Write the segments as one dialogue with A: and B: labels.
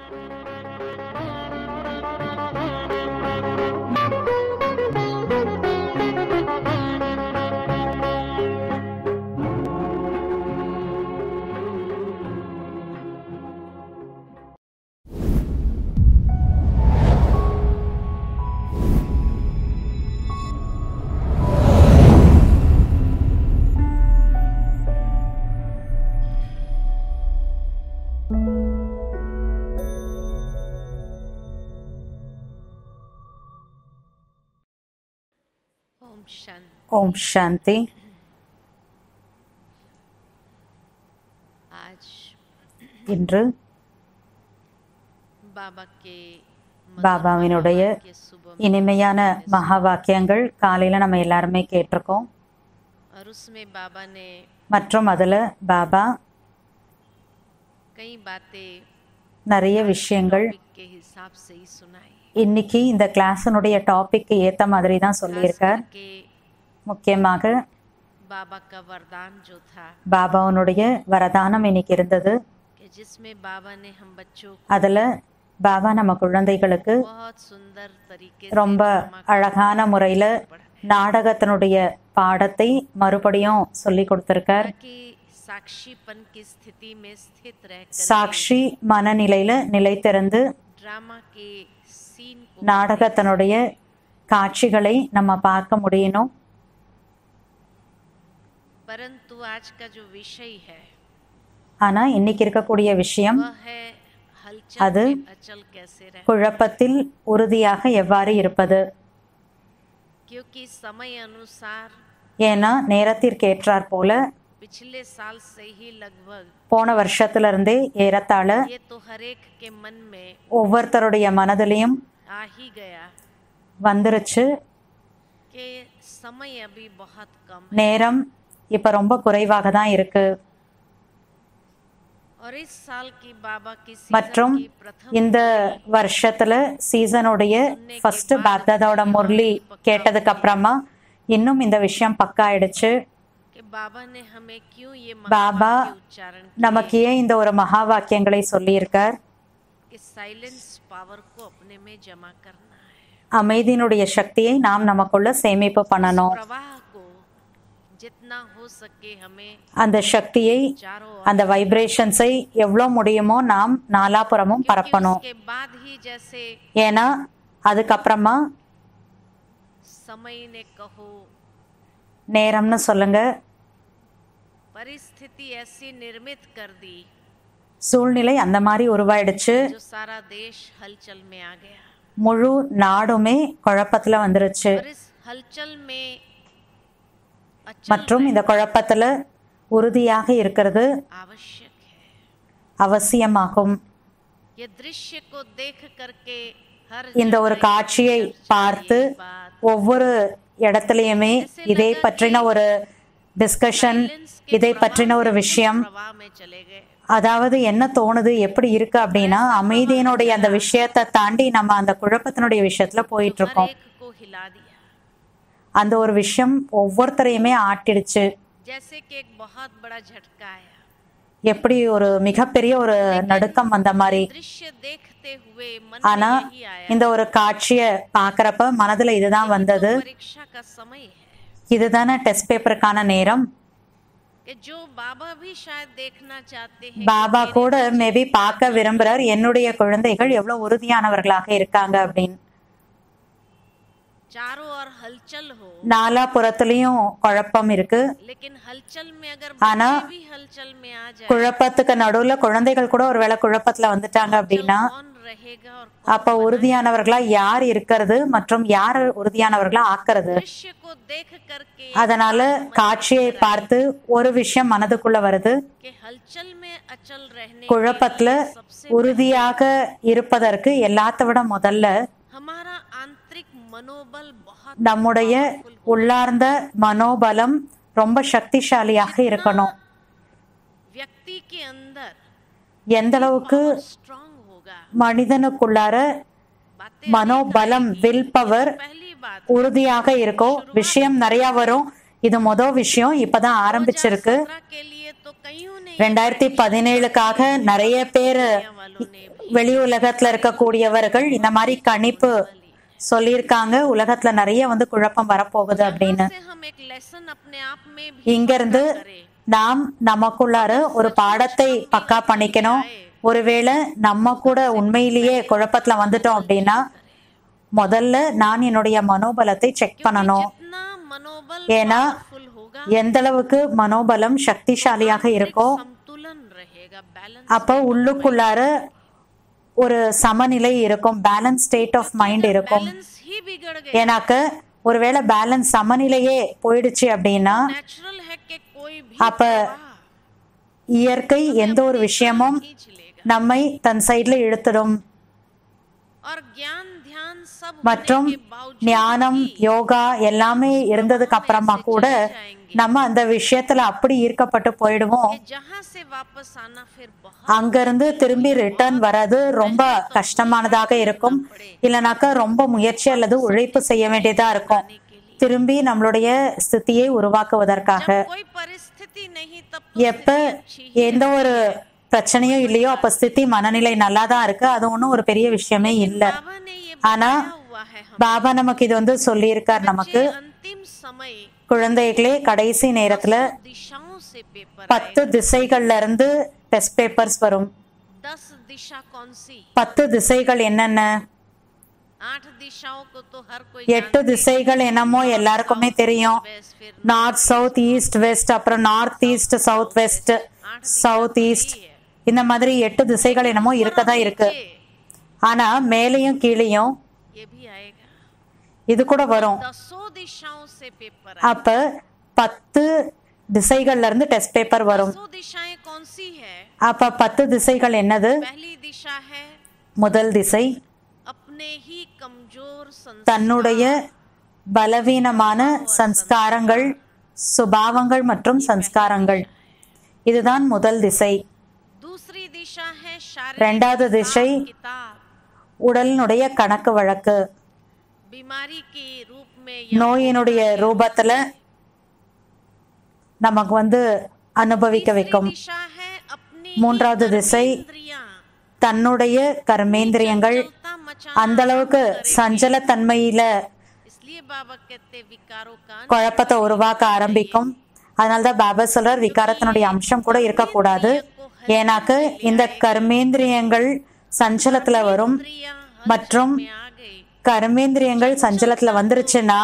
A: ओम शांति
B: ஓம் சாந்தி
A: आज
B: இன்று
A: बाबा के
B: பாபாவினுடைய
A: के सुबह
B: இனிமையான மகா வாக்கியங்கள் காலையில் நம்ம எல்லாருமே கேட்டிருக்கோம்
A: और उसमें बाबा ने
B: மற்றும் அதில் பாபா
A: कई बातें
B: நிறைய விஷயங்கள்
A: टॉपिक के हिसाब से ही सुनाई
B: இன்னைக்கு இந்த கிளாஸினுடைய டாபிக்கு ஏற்ற மாதிரி தான்
A: खास
B: சொல்லியிருக்கார்
A: करके
B: முக்கியமாக
A: बाबा का वरदान जो था
B: பாபாவுனுடைய வரதானம் இன்னைக்கு இருந்தது
A: कि जिसमें बाबा ने हम बच्चों को
B: அதில் பாபா நம்ம குழந்தைகளுக்கு
A: बहुत सुंदर तरीके
B: ரொம்ப அழகான முறையில் நாடகத்தினுடைய பாடத்தை மறுபடியும் சொல்லி கொடுத்துருக்கார்
A: कि साक्षीपन की स्थिति में स्थित रहकर
B: சாட்சி மனநிலையில நிலைத்திருந்து
A: ड्रामा के सीन को
B: நாடகத்தினுடைய காட்சிகளை நம்ம பார்க்க முடியணும்
A: परंतु आज का जो विषय है
B: ஆனா இன்னைக்கு இருக்கக்கூடிய விஷயம்
A: वह है हलचल
B: அது
A: में अचल कैसे रहे
B: குழப்பத்தில் உறுதியாக எவ்வாறு இருப்பது
A: क्योंकि समय अनुसार
B: ஏன்னா நேரத்திற்கு ஏற்றாற் போல
A: पिछले साल से ही लगभग
B: போன வருஷத்துல இருந்தே ஏறத்தாழ
A: ये तो हर एक के मन में
B: ஒவ்வொருத்தருடைய மனதிலையும்
A: आ ही गया
B: வந்துருச்சு
A: कि समय अभी बहुत कम है
B: நேரம் இப்ப ரொம்ப குறைவாக தான் இருக்கு
A: और इस साल की बाबा की
B: மற்றும்
A: सीजन की प्रथम
B: இந்த வருஷத்துல சீசனுடைய ஃபர்ஸ்ட் பாப்தாதோட முரளி கேட்டதுக்கு அப்புறமா இன்னும் இந்த விஷயம் பக்கா ஆயிடுச்சு
A: कि बाबा ने हमें क्यों ये
B: பாபா
A: महावाक्य उच्चारण
B: நமக்கு ஏன் இந்த ஒரு மகா வாக்கியங்களை சொல்லியிருக்கார்
A: कि साइलेंस पावर को अपने में जमा करना है
B: அமைதியினுடைய சக்தியை நாம் நமக்குள்ள சேமிப்பு பண்ணணும்
A: प्रवाह को जितना हो सके हमें
B: அந்த சக்தியை
A: चारों ओर
B: அந்த வைப்ரேஷன்ஸை எவ்வளோ முடியுமோ நாம் நாலாபுறமும்
A: क्योंकि
B: பரப்பணும்
A: उसके बाद ही जैसे
B: ஏன்னா அதுக்கப்புறமா
A: समय ने कहो
B: நேரம்னு சொல்லுங்க
A: परिस्थिति ऐसी निर्मित कर दी
B: சூழ்நிலை அந்த மாதிரி உருவாயிடுச்சு
A: जो सारा देश हलचल में आ गया
B: முழு நாடுமே குழப்பத்துல வந்துருச்சு
A: और इस हलचल में अचल
B: மற்றும் இந்த குழப்பத்துல உறுதியாக இருக்கிறது
A: आवश्यक है
B: அவசியமாகும்
A: ये दृश्य को देख करके हर
B: இந்த ஒரு காட்சியை பார்த்து ஒவ்வொரு இடத்துலையுமே இதை பற்றின ஒரு டிஸ்கஷன் இதை பற்றின ஒரு விஷயம்
A: प्रवाह में चले गए
B: அதாவது என்ன தோணுது எப்படி இருக்கு அப்படின்னா அமைதியினுடைய அந்த விஷயத்தை தாண்டி நம்ம அந்த குழப்பத்தினுடைய விஷயத்துல போயிட்டு
A: हर
B: இருக்கோம்
A: एक को हिला दिया
B: அந்த ஒரு விஷயம் ஒவ்வொருத்தரையுமே ஆட்டிடுச்சு
A: जैसे कि एक बहुत बड़ा झटका आया
B: எப்படி ஒரு மிகப்பெரிய ஒரு நடுக்கம் வந்த மாதிரி
A: दृश्य देखते हुए मन
B: ஆனா
A: में यही आया
B: இந்த ஒரு காட்சியை பார்க்கறப்ப மனதுல இதுதான் வந்தது
A: परीक्षा का समय है
B: இதுதானே டெஸ்ட் பேப்பருக்கான நேரம்
A: कि जो बाबा भी शायद देखना चाहते हैं
B: பாபா கூட மேபி பார்க்க விரும்புறார் என்னுடைய குழந்தைகள் எவ்வளவு உறுதியானவர்களாக இருக்காங்க அப்படின்னு
A: चारों ओर हलचल हो
B: நாலா புறத்துலயும் குழப்பம் இருக்கு
A: लेकिन हलचल में अगर
B: ஆனா
A: बच्चे भी हलचल में आ जाए
B: குழப்பத்துக்கு நடுவுல குழந்தைகள் கூட ஒருவேளை குழப்பத்துல வந்துட்டாங்க அப்படின்னா
A: कौन रहेगा और
B: அப்ப உறுதியானவர்களா யார் இருக்கிறது மற்றும் யார் உறுதியானவர்களா ஆக்குறது
A: दृश्य को देख करके
B: அதனால காட்சியை பார்த்து ஒரு விஷயம் மனதுக்குள்ள வருது
A: कि हलचल में अचल रहने
B: குழப்பத்துல உறுதியாக இருப்பதற்கு எல்லாத்த விட முதல்ல
A: हमारा आंतरिक मनोबल बहुत
B: நம்முடைய உள்ளார்ந்த மனோபலம் ரொம்ப சக்திசாலியாக இருக்கணும்
A: व्यक्ति के अंदर
B: எந்த அளவுக்கு
A: स्ट्रांग होगा
B: மனிதனுக்குள்ளார
A: बातें
B: மனோபலம் வில் பவர்
A: पहली बात
B: உறுதியாக இருக்கும் விஷயம் நிறைய வரும் இது மொதல் விஷயம் இப்பதான் ஆரம்பிச்சிருக்கு
A: सत्रह के लिए तो कईयों ने
B: ரெண்டாயிரத்தி பதினேழுக்காக நிறைய பேர்
A: वालों ने भी
B: வெளி உலகத்துல இருக்கக்கூடியவர்கள் இந்த மாதிரி கணிப்பு சொல்லியிருக்காங்க உலகத்துல நிறைய வந்து குழப்பம் வரப்போகுது அப்படின்னு
A: से हम एक लेसन अपने आप में भी
B: இங்க இருந்து நாம் நமக்குள்ளார ஒரு பாடத்தை பக்கா பண்ணிக்கணும் ஒருவேளை நம்ம கூட உண்மையிலேயே குழப்பத்துல வந்துட்டோம் அப்படின்னா முதல்ல நான் என்னுடைய மனோபலத்தை செக் பண்ணணும்
A: जितना मनोबल
B: ஏன்னா
A: फुल होगा
B: எந்த அளவுக்கு மனோபலம் சக்திசாலியாக இருக்கோ
A: संतुलन रहेगा बैलेंस
B: அப்போ உள்ளுக்குள்ளார ஒரு சமநிலை இருக்கும் பேலன்ஸ் ஸ்டேட் ஆஃப் மைண்ட் இருக்கும்
A: बैलेंस ही बिगड़ गया
B: ஏன்னாக்க ஒருவேளை பேலன்ஸ் சமநிலையே போயிடுச்சு அப்படின்னா
A: नेचुरल है कि कोई भी
B: அப்ப இயற்கை எந்த ஒரு விஷயமும்
A: खींच लेगा
B: நம்மை தன் சைட்ல இழுத்துடும்
A: और ज्ञान ध्यान सब
B: மற்றும்
A: होने के बावजूद
B: ஞானம் யோகா எல்லாமே இருந்ததுக்கு அப்புறமா கூட நம்ம அந்த விஷயத்துல அப்படி ஈர்க்கப்பட்டு போயிடுவோம்
A: कि जहाँ से वापस आना फिर बहुत
B: அங்கிருந்து திரும்பி ரிட்டர்ன் வர்றது ரொம்ப கஷ்டமானதாக இருக்கும் இல்லைனாக்கா ரொம்ப முயற்சி அல்லது உழைப்பு செய்ய வேண்டியதா இருக்கும் திரும்பி நம்மளுடைய ஸ்திதியை உருவாக்குவதற்காக
A: जब कोई परिस्थिति नहीं तब तो
B: எப்ப எந்த ஒரு பிரச்சனையும் இல்லையோ அப்ப ஸ்திதி மனநிலை நல்லா தான் இருக்கு அது ஒன்றும் ஒரு பெரிய விஷயமே இல்லை
A: बाबा ने ये
B: ஆனா
A: बताया हुआ है हम
B: பாபா நமக்கு இது வந்து சொல்லியிருக்கார் நமக்கு
A: अंतिम समय
B: குழந்தைகளே கடைசி நேரத்துல
A: दिशाओं से पेपर
B: பத்து திசைகள்ல இருந்து டெஸ்ட் பேப்பர்ஸ் வரும்
A: दस दिशा कौन सी
B: பத்து திசைகள் என்னென்ன
A: आठ दिशाओं को तो हर कोई
B: எட்டு திசைகள் என்னமோ எல்லாருக்குமே தெரியும்
A: वेस्ट फिर
B: நார்த் சவுத் ஈஸ்ட் வெஸ்ட் அப்புறம் north east south west south east இந்த மாதிரி எட்டு திசைகள் என்னமோ இருக்கதான் இருக்கு ஆனா மேலேயும் கீழேயும்
A: ये भी आएगा
B: இது கூட வரும்
A: दसों दिशाओं से पेपर
B: அப்ப பத்து திசைகள்ல இருந்து டெஸ்ட் பேப்பர் வரும்
A: दसों दिशाएं कौन सी है
B: அப்ப பத்து திசைகள் என்னது
A: पहली दिशा है
B: முதல் திசை
A: अपने ही कमजोर संस्कार
B: தன்னுடைய பலவீனமான சன்ஸ்காரங்கள் சுபாவங்கள் மற்றும் சன்ஸ்காரங்கள் இதுதான் முதல் திசை
A: दूसरी दिशा है शारीरिक
B: ரெண்டாவது திசை
A: किताब
B: உடலினுடைய கணக்கு வழக்கு
A: बीमारी के रूप में
B: நோயினுடைய ரூபத்துல நமக்கு வந்து அனுபவிக்க வைக்கும்
A: दिशा है अपनी
B: மூன்றாவது திசை
A: इंद्रियां
B: தன்னுடைய கர்மேந்திரியங்கள்
A: चलता मचा
B: அந்த அளவுக்கு சஞ்சலத்தன்மையில
A: इसलिए बाबा कहते विकारों का
B: குழப்பத்தை உருவாக்க ஆரம்பிக்கும் அதனாலதான் பாபா சொல்றார் விகாரத்தினுடைய அம்சம் கூட இருக்கக்கூடாது ஏன்னாக்க இந்த கர்மேந்திரியங்கள் சஞ்சலத்துல வரும்
A: इंद्रियां
B: மற்றும்
A: में आ गई
B: கர்மேந்திரியங்கள் சஞ்சலத்துல வந்துருச்சுன்னா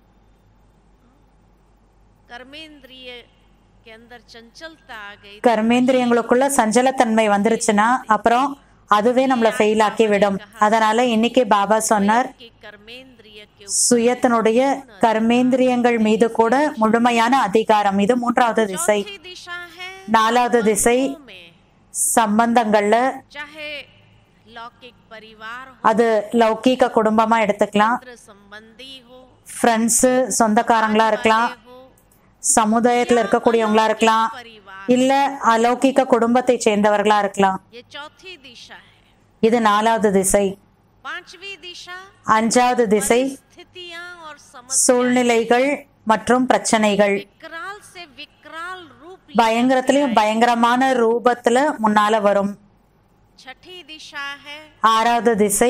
A: कर्मेंद्रिय के अंदर चंचलता आ गई
B: கர்மேந்திரியங்களுக்குள்ள சஞ்சலத்தன்மை வந்துருச்சுன்னா அப்புறம் அதுவே நம்மள ஃபெயில் ஆக்கி விடும் அதனால இன்னைக்கு பாபா சொன்னார்
A: कि कर्मेंद्रिय के
B: சுயத்தினுடைய கர்மேந்திரியங்கள் மீது கூட முழுமையான அதிகாரம் இது மூன்றாவது திசை
A: चौथी दिशा है
B: நாலாவது திசை
A: में
B: சம்பந்தங்கள்ல
A: चाहे लौकिक परिवार हो
B: அது லௌகீக குடும்பமா எடுத்துக்கலாம்
A: मित्र संबंधी हो
B: ஃப்ரெண்ட்ஸு சொந்தக்காரங்களா இருக்கலாம்
A: हो
B: சமுதாயத்துல இருக்கக்கூடியவங்களா இருக்கலாம்
A: परिवार
B: இல்ல அலௌகிக குடும்பத்தை சேர்ந்தவர்களா இருக்கலாம்
A: ये चौथी दिशा है
B: இது நாலாவது திசை
A: पांचवी दिशा
B: அஞ்சாவது திசை
A: स्थितियां और समझ
B: சூழ்நிலைகள் மற்றும் பிரச்சனைகள்
A: विकराल से विकराल रूप
B: பயங்கரத்திலயும் பயங்கரமான ரூபத்துல முன்னால வரும்
A: छठी दिशा है
B: ஆறாவது திசை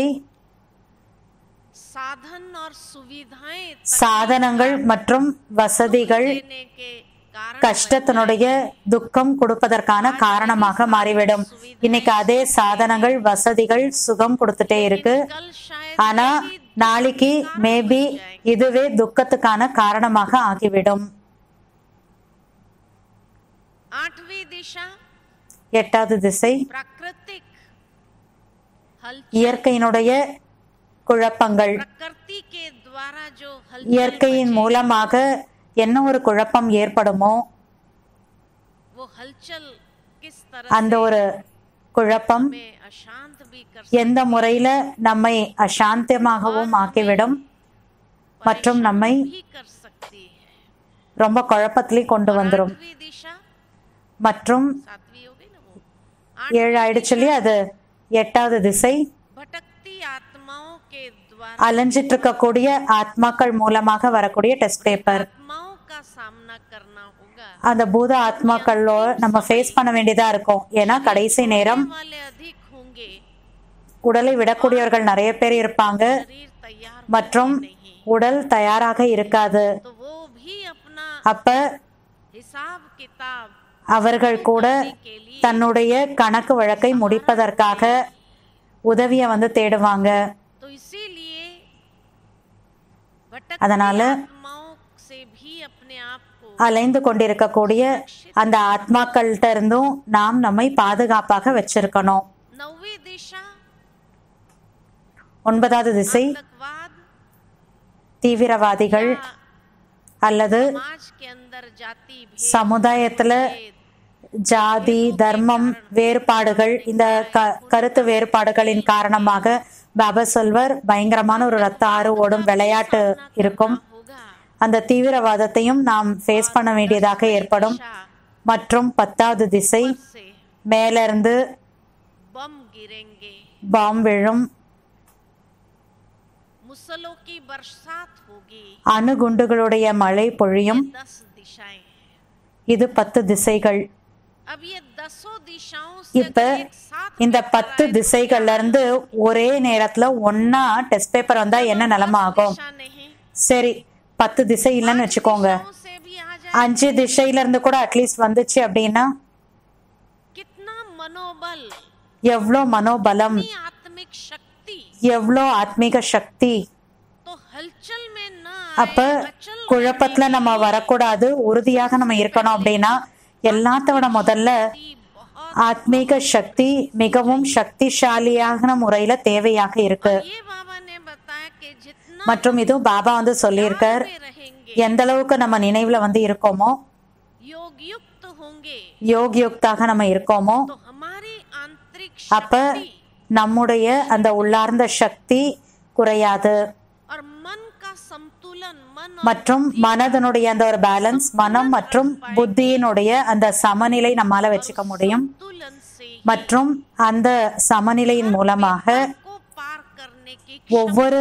A: साधन और सुविधाएं
B: சாதனங்கள் மற்றும் வசதிகள்
A: देने के कारण
B: கஷ்டத்தினுடைய துக்கம் கொடுப்பதற்கான காரணமாக மாறிவிடும் இன்னைக்கு அதே சாதனங்கள் வசதிகள் சுகம் கொடுத்துட்டே இருக்கு
A: कल शायद
B: ஆனா நாளைக்கு மேபி இதுவே துக்கத்துக்கான காரணமாக ஆகிவிடும்
A: आठवीं दिशा
B: எட்டாவது திசை
A: प्राकृतिक हल
B: இயற்கையினுடைய குழப்பங்கள்
A: प्रकृति के द्वारा जो हल
B: இயற்கையின் மூலமாக என்ன ஒரு குழப்பம் ஏற்படுமோ
A: वो हलचल किस तरह
B: அந்த ஒரு குழப்பம்
A: में अशांत भी कर
B: எந்த முறையில நம்மை அசாந்தியமாகவும் ஆக்கிவிடும் மற்றும் நம்மை
A: भी कर सकती है
B: ரொம்ப குழப்பத்திலே கொண்டு வந்துரும்
A: आठवीं दिशा
B: மற்றும்
A: सातवीं हो गई ना वो
B: ஏழு ஆயிடுச்சு இல்லையா அது எட்டாவது திசை
A: भटकती आत्माओं के द्वारा
B: அலைஞ்சிட்டு இருக்கக்கூடிய ஆத்மாக்கள் மூலமாக வரக்கூடிய டெஸ்ட் பேப்பர்
A: आत्माओं का सामना करना होगा
B: அந்த பூத ஆத்மாக்களோ நம்ம ஃபேஸ் பண்ண வேண்டியதா இருக்கும் ஏன்னா கடைசி நேரம்
A: वाले अधिक होंगे
B: உடலை விடக்கூடியவர்கள் நிறைய பேர் இருப்பாங்க
A: शरीर तैयार
B: மற்றும்
A: नहीं
B: உடல் தயாராக இருக்காது
A: तो वो भी अपना
B: அப்ப
A: हिसाब किताब
B: அவர்கள் கூட
A: के लिए
B: தன்னுடைய கணக்கு வழக்கை முடிப்பதற்காக உதவியை வந்து தேடுவாங்க
A: तो इसीलिए भटकती
B: அதனால
A: आत्माओं से भी अपने आप को
B: அலைந்து கொண்டிருக்கக்கூடிய அந்த ஆத்மாக்கள்கிட்ட இருந்தும் நாம் நம்மை பாதுகாப்பாக வச்சிருக்கணும்
A: नौवे दिशा
B: ஒன்பதாவது திசை
A: आतंकवाद
B: தீவிரவாதிகள்
A: या
B: அல்லது
A: समाज के अंदर जाति भेद
B: சமுதாயத்துல ஜாதி தர்மம் வேறுபாடுகள் இந்த க கருத்து வேறுபாடுகளின் காரணமாக பாபா சொல்வர் பயங்கரமான ஒரு ரத்த ஆறு ஓடும் விளையாட்டு இருக்கும்
A: होगा
B: அந்த தீவிரவாதத்தையும் நாம் ஃபேஸ் பண்ண வேண்டியதாக ஏற்படும்
A: दिशा
B: மற்றும் பத்தாவது திசை
A: से
B: மேலிருந்து
A: बम गिरेंगे
B: பாம் விழும்
A: मुसलों की बरसात होगी
B: அணுகுண்டுகளுடைய மழை பொழியும்
A: दस दिशाएं हैं
B: இது பத்து திசைகள்
A: अब ये दसों दिशाओं से
B: இப்ப
A: अगर एक साथ
B: இந்த பத்து திசைகள்ல இருந்து ஒரே நேரத்துல ஒன்னா டெஸ்ட் பேப்பர் வந்தா என்ன நிலைமை ஆகும்
A: दिशा नहीं
B: சரி பத்து திசை இல்லைன்னு வச்சுக்கோங்க
A: दिशाओं से भी आ जाए
B: அஞ்சு திசையில இருந்து கூட அட்லீஸ்ட் வந்துச்சு அப்படின்னா
A: कितना मनोबल
B: எவ்வளோ மனோபலம்
A: कितनी आत्मिक शक्ति
B: எவ்வளோ ஆத்மீக சக்தி
A: तो हलचल में न
B: அப்ப குழப்பத்துல நம்ம வரக்கூடாது உறுதியாக நம்ம இருக்கணும் அப்படின்னா எல்லாத்தோட முதல்ல
A: आती बहुत
B: ஆத்மீக சக்தி மிகவும் சக்திசாலியான முறையில தேவையாக இருக்கு
A: ये बाबा ने बताया कि जितना
B: மற்றும் இதுவும் பாபா வந்து சொல்லியிருக்கார்
A: में रहेंगे
B: எந்த அளவுக்கு நம்ம நினைவுல வந்து இருக்கோமோ
A: योग युक्त होंगे
B: யோக் யுக்தாக நம்ம இருக்கோமோ
A: तो हमारी आंतरिक
B: அப்ப
A: शक्ति
B: நம்முடைய அந்த உள்ளார்ந்த சக்தி குறையாது
A: और मन का संतुलन मन और
B: மற்றும் மனதனுடைய அந்த ஒரு பேலன்ஸ் மனம் மற்றும் புத்தியினுடைய அந்த சமநிலை நம்மால வச்சுக்க முடியும்
A: संतुलन से
B: மற்றும் அந்த சமநிலையின் மூலமாக
A: को पार करने की
B: ஒவ்வொரு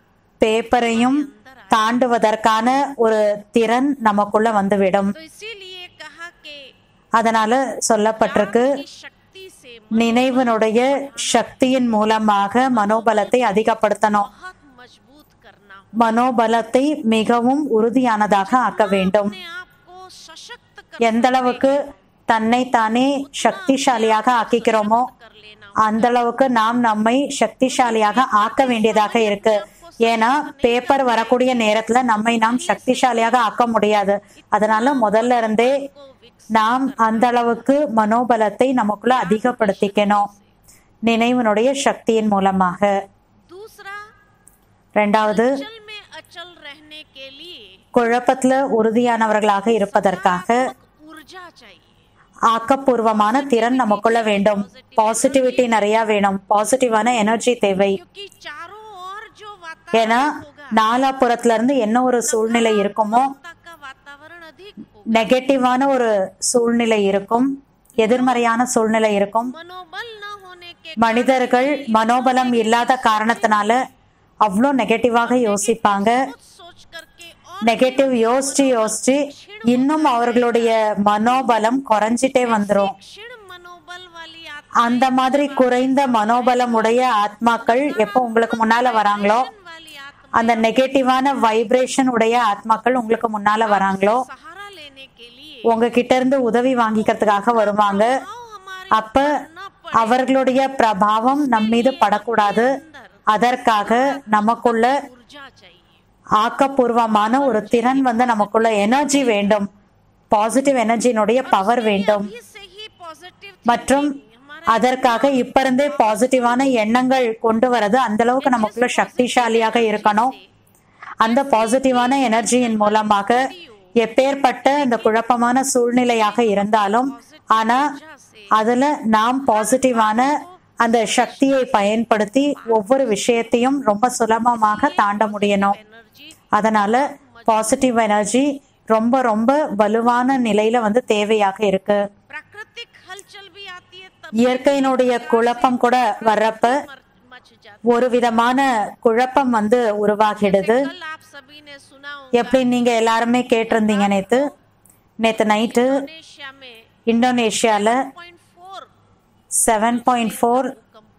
B: பேப்பரையும் தாண்டுவதற்கான ஒரு திறன் நமக்குள்ள வந்துவிடும்
A: तो इसीलिए कहा कि
B: அதனால சொல்லப்பட்டிருக்கு
A: की शक्ति से
B: நினைவினுடைய சக்தியின் மூலமாக மனோபலத்தை அதிகப்படுத்தணும்
A: बहुत मजबूत करना हो
B: மனோபலத்தை மிகவும் உறுதியானதாக ஆக்க வேண்டும்
A: अपने आप को सशक्त कर
B: எந்த அளவுக்கு தன்னை தானே சக்திசாலியாக ஆக்கிக்கிறோமோ
A: कर लेना
B: அந்த அளவுக்கு நாம் நம்மை சக்திசாலியாக ஆக்க வேண்டியதாக இருக்கு ஏன்னா பேப்பர் வரக்கூடிய நேரத்துல நம்மை நாம் சக்திசாலியாக ஆக்க முடியாது அதனால முதல்ல இருந்தே
A: को विकसित
B: நாம் அந்த அளவுக்கு மனோபலத்தை நமக்குள்ள அதிகப்படுத்திக்கணும் நினைவினுடைய சக்தியின் மூலமாக
A: दूसरा
B: ரெண்டாவது
A: चल में अचल रहने के लिए
B: குழப்பத்துல உறுதியானவர்களாக இருப்பதற்காக
A: ऊर्जा चाहिए
B: ஆக்கப்பூர்வமான திறன் நமக்குள்ள வேண்டும் பாசிட்டிவிட்டி நிறைய வேணும் பாசிட்டிவான எனர்ஜி தேவை
A: क्योंकि चारों ओर जो
B: ஏன்னா
A: वातावरण होगा
B: நாலாபுறத்துல இருந்து என்ன ஒரு சூழ்நிலை இருக்குமோ
A: का वातावरण अधिक होगा
B: நெகட்டிவான ஒரு சூழ்நிலை இருக்கும் எதிர்மறையான சூழ்நிலை இருக்கும்
A: मनोबल न होने के
B: மனிதர்கள் மனோபலம் இல்லாத காரணத்தினால அவ்வளோ நெகட்டிவாக யோசிப்பாங்க
A: कुछ सोच करके और
B: நெகட்டிவ் யோசிச்சு யோசிச்சு இன்னும் அவர்களுடைய மனோபலம் குறைஞ்சிட்டே வந்துரும்
A: क्षीण मनोबल वाली आत्मा
B: அந்த மாதிரி குறைந்த மனோபலம் உடைய ஆத்மாக்கள் எப்போ உங்களுக்கு முன்னால வராங்களோ
A: वाली आत्मा
B: அந்த நெகட்டிவான வைப்ரேஷன் உடைய ஆத்மாக்கள் உங்களுக்கு முன்னால வராங்களோ
A: सहारा लेने के लिए
B: உங்ககிட்ட இருந்து உதவி வாங்கிக்கிறதுக்காக வருவாங்க
A: आओ हमारे
B: அப்ப அவர்களுடைய பிரபாவம் நம் மீது படக்கூடாது அதற்காக நமக்குள்ள
A: ऊर्जा चाहिए
B: ஆக்கப்பூர்வமான ஒரு திறன் வந்து நமக்குள்ள எனர்ஜி வேண்டும் பாசிட்டிவ் எனர்ஜியினுடைய பவர் வேண்டும்
A: अभी से ही पॉजिटिव
B: மற்றும் அதற்காக இப்ப இருந்தே பாசிட்டிவான எண்ணங்கள் கொண்டு வரது அந்த அளவுக்கு நமக்குள்ள சக்திசாலியாக இருக்கணும் அந்த பாசிட்டிவான எனர்ஜியின் மூலமாக எப்பேற்பட்ட அந்த குழப்பமான சூழ்நிலையாக இருந்தாலும் ஆனா அதுல நாம் பாசிட்டிவான அந்த சக்தியை பயன்படுத்தி ஒவ்வொரு விஷயத்தையும் ரொம்ப சுலபமாக தாண்ட முடியணும்
A: एनर्जी
B: அதனால பாசிட்டிவ் எனர்ஜி ரொம்ப ரொம்ப வலுவான நிலையில வந்து தேவையாக இருக்கு
A: प्राकृतिक हलचल भी आती है तब
B: இயற்கையினுடைய குழப்பம் கூட வர்றப்ப
A: मर- मच जाती
B: ஒரு விதமான குழப்பம் வந்து உருவாகிடுது
A: है कल आप सभी ने सुना होगा
B: எப்படி நீங்க எல்லாருமே கேட்டிருந்தீங்க நேத்து நேத்து நைட்டு
A: इंडोनेशिया में
B: இந்தோனேஷியால
A: 0.4
B: செவன் பாயிண்ட் ஃபோர்
A: भूकंप आया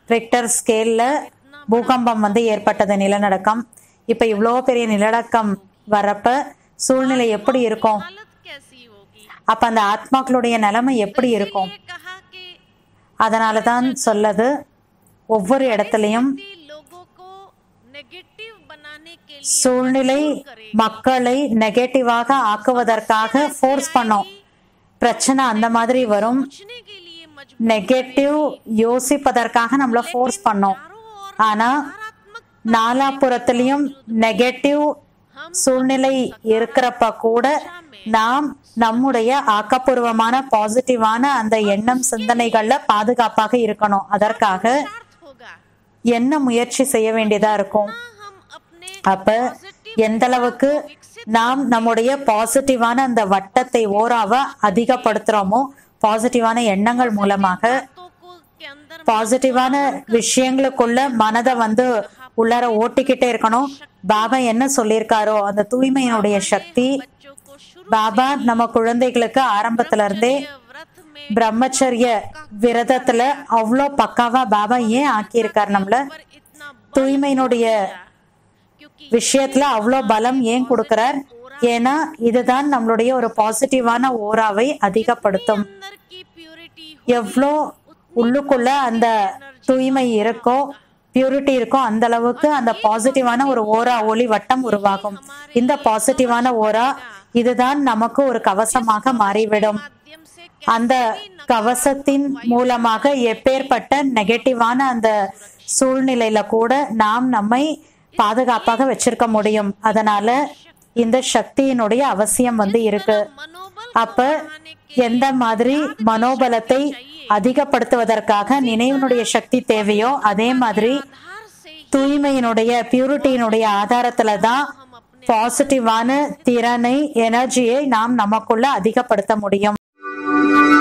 B: ரிக்டர் ஸ்கேல்ல பூகம்பம் வந்து ஏற்பட்டது நிலநடுக்கம் இப்ப இவ்வளோ பெரிய நிலநடுக்கம் வரப்ப சூழ்நிலை எப்படி இருக்கும்
A: हालत कैसी होगी
B: அப்ப அந்த ஆத்மாக்களுடைய நிலைமை எப்படி இருக்கும்
A: ये कहा कि
B: அதனால தான் சொல்லது ஒவ்வொரு இடத்துலையும்
A: यदि लोगों को नेगेटिव बनाने के लिए
B: சூழ்நிலை மக்களை நெகட்டிவாக ஆக்குவதற்காக ஃபோர்ஸ் பண்ணோம் பிரச்சனை அந்த மாதிரி வரும்
A: पूछने के लिए मजबूर
B: நெகட்டிவ் யோசிப்பதற்காக நம்மள ஃபோர்ஸ் பண்ணோம் ஆனா நாலாபுறத்திலையும் நெகட்டிவ் சூழ்நிலை இருக்கிறப்ப கூட நாம் நம்முடைய ஆக்கப்பூர்வமான பாசிட்டிவான அந்த எண்ணம் சிந்தனைகள்ல பாதுகாப்பாக இருக்கணும் அதற்காக
A: अर्थ होगा
B: என்ன முயற்சி செய்ய வேண்டியதா இருக்கும்
A: हम अपने
B: அப்ப எந்த அளவுக்கு நாம் நம்முடைய பாசிட்டிவான அந்த வட்டத்தை ஓராவ அதிகப்படுத்துறோமோ பாசிட்டிவான எண்ணங்கள் மூலமாக
A: बातों को के अंदर
B: பாசிட்டிவான விஷயங்களுக்குள்ள மனதை வந்து உள்ளார ஓட்டிக்கிட்டே இருக்கணும் பாபா என்ன சொல்லியிருக்காரோ அந்த தூய்மையினுடைய சக்தி
A: बच्चों को शुरू
B: பாபா நம்ம குழந்தைகளுக்கு ஆரம்பத்துல இருந்தே
A: व्रत में
B: பிரம்மச்சரிய விரதத்துல அவ்வளோ பக்காவா பாபா ஏன் ஆக்கியிருக்கார் நம்மள
A: पर इतना
B: தூய்மையினுடைய
A: क्योंकि
B: விஷயத்துல அவ்வளோ பலம் ஏன் கொடுக்கிறார் ஏன்னா இதுதான் நம்மளுடைய ஒரு பாசிட்டிவான ஓராவை அதிகப்படுத்தும்
A: अंदर की प्योरिटी
B: எவ்வளோ உள்ளுக்குள்ள அந்த தூய்மை இருக்கோ பியூரிட்டி இருக்கோ அந்த அளவுக்கு அந்த பாசிட்டிவான ஒரு ஓரா ஒளி வட்டம் உருவாகும் இந்த பாசிட்டிவான ஓரா இதுதான் நமக்கு ஒரு கவசமாக மாறிவிடும்
A: माध्यम से
B: அந்த கவசத்தின் மூலமாக எப்பேற்பட்ட நெகட்டிவான அந்த சூழ்நிலையில கூட நாம் நம்மை பாதுகாப்பாக வச்சிருக்க முடியும் அதனால இந்த சக்தியினுடைய அவசியம் வந்து இருக்கு
A: मनोबल
B: அப்ப எந்த மாதிரி மனோபலத்தை அதிகப்படுத்துவதற்காக நினைவினுடைய சக்தி தேவையோ அதே மாதிரி
A: आधार से ही
B: தூய்மையினுடைய பியூரிட்டியினுடைய ஆதாரத்துல தான் பாசிட்டிவான திறனை எனர்ஜியை நாம் நமக்குள்ள அதிகப்படுத்த முடியும்